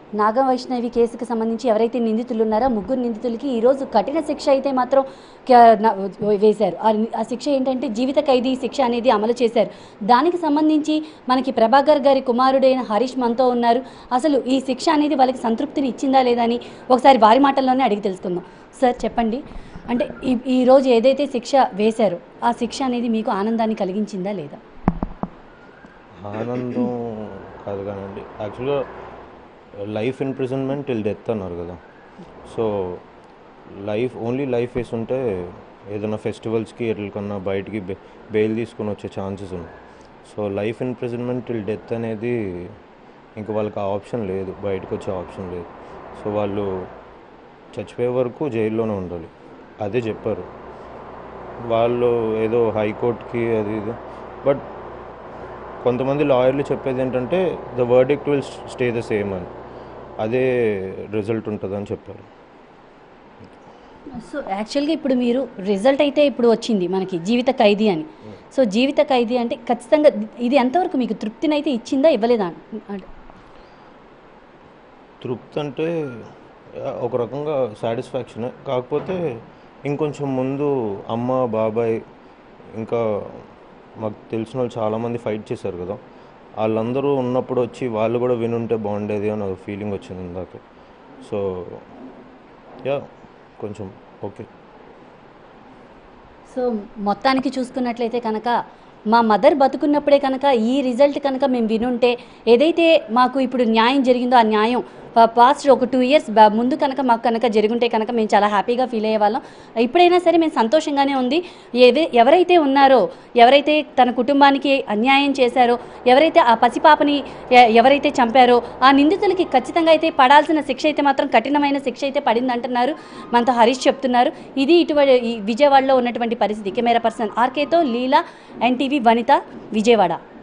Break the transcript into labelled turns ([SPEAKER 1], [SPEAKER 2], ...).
[SPEAKER 1] నాగవైష్ణవి కేసుకు సంబంధించి ఎవరైతే నిందితులు ఉన్నారో ముగ్గురు నిందితులకి ఈరోజు కఠిన శిక్ష అయితే మాత్రం క- న- వేశారు ఆ ని- ఆ శిక్ష ఏంటంటే జీవిత ఖైదీ శిక్ష అనేది అమలు చేశారు దానికి సంబంధించి మనకి ప్రభాకర్ గారి కుమారుడైన హరీష్ మనతో ఉన్నారు అసలు ఈ శిక్ష అనేది వాళ్ళకి సంతృప్తిని ఇచ్చిందా లేదా అని ఒకసారి వారి మాటల్లోనే అడిగి తెలుసుకుందాం సార్ చెప్పండి అంటే ఈ ఈ రోజు ఏదైతే శిక్ష వేశారో ఆ శిక్ష అనేది మీకు ఆనందాన్ని కలిగించిందా లేదా
[SPEAKER 2] ఆనందం కాదు కానండి యాక్చువల్గా లైఫ్ ఇంప్రిజన్మెంట్ టిల్ డెత్ అన్నారు కదా సో లైఫ్ ఓన్లీ లైఫ్ వేసి ఉంటే ఏదైనా ఫెస్టివల్స్కి ఎట్లకన్నా బయటికి బె బెయిల్ తీసుకొని వచ్చే ఛాన్సెస్ ఉన్నాయి so life imprisonment till death అనేది ఇంకా వాళ్ళకి ఆ ఆప్షన్ లేదు బయటకు వచ్చే ఆప్షన్ లేదు సో వాళ్ళు చచ్చిపోయే వరకు జైల్లోనే ఉండాలి అదే చెప్పారు వాళ్ళు ఏదో హైకోర్టుకి అది ఇది బట్ కొంతమంది లాయర్లు చెప్పేది ఏంటంటే the verdict will stay the same అని అదే రిజల్ట్ ఉంటుందని చెప్పారు
[SPEAKER 1] సో యాక్చువల్గా ఇప్పుడు మీరు రిజల్ట్ అయితే ఇప్పుడు వచ్చింది మనకి జీవిత ఖైదీ అని సో జీవిత ఖైదీ అంటే ఖచ్చితంగా ఇది ఎంతవరకు మీకు తృప్తిని అయితే ఇచ్చిందా ఇవ్వలేదా అంటే
[SPEAKER 2] తృప్తి అంటే ఆ, ఒక రకంగా సాటిస్ఫాక్షనే కాకపోతే ఇంకొంచెం ముందు అమ్మ బాబాయ్ ఇంకా మాకు తెలిసిన వాళ్ళు చాలామంది ఫైట్ చేశారు కదా వాళ్ళందరూ ఉన్నప్పుడు వచ్చి వాళ్ళు కూడా వినుంటే బాగుండేది అని ఒక ఫీలింగ్ వచ్చింది ఇందాక సో యా కొంచెం ఓకే
[SPEAKER 1] సో మొత్తానికి చూసుకున్నట్లయితే కనుక మా మదర్ బతుకున్నప్పుడే కనుక ఈ రిజల్ట్ కనుక మేము వినుంటే ఏదైతే మాకు ఇప్పుడు న్యాయం జరిగిందో ఆ న్యాయం పాస్ట్ ఒక టూ ఇయర్స్ ముందు కనుక మాకు కనుక జరుగుంటే కనుక మేము చాలా హ్యాపీగా ఫీల్ అయ్యేవాళ్ళం ఇప్పుడైనా సరే మేము సంతోషంగానే ఉంది ఏవే ఎవరైతే ఉన్నారో ఎవరైతే తన కుటుంబానికి అన్యాయం చేశారో ఎవరైతే ఆ పసిపాపని ఎ- ఎవరైతే చంపారో ఆ నిందితులకి ఖచ్చితంగా అయితే పడాల్సిన శిక్ష అయితే మాత్రం కఠినమైన శిక్ష అయితే పడింది అంటున్నారు మనతో హరీష్ చెప్తున్నారు ఇది ఇటువంటి ఈ విజయవాడలో ఉన్నటువంటి పరిస్థితి కెమెరా పర్సన్ ఆర్కేతో లీలా ఎన్టీవీ వనిత విజయవాడ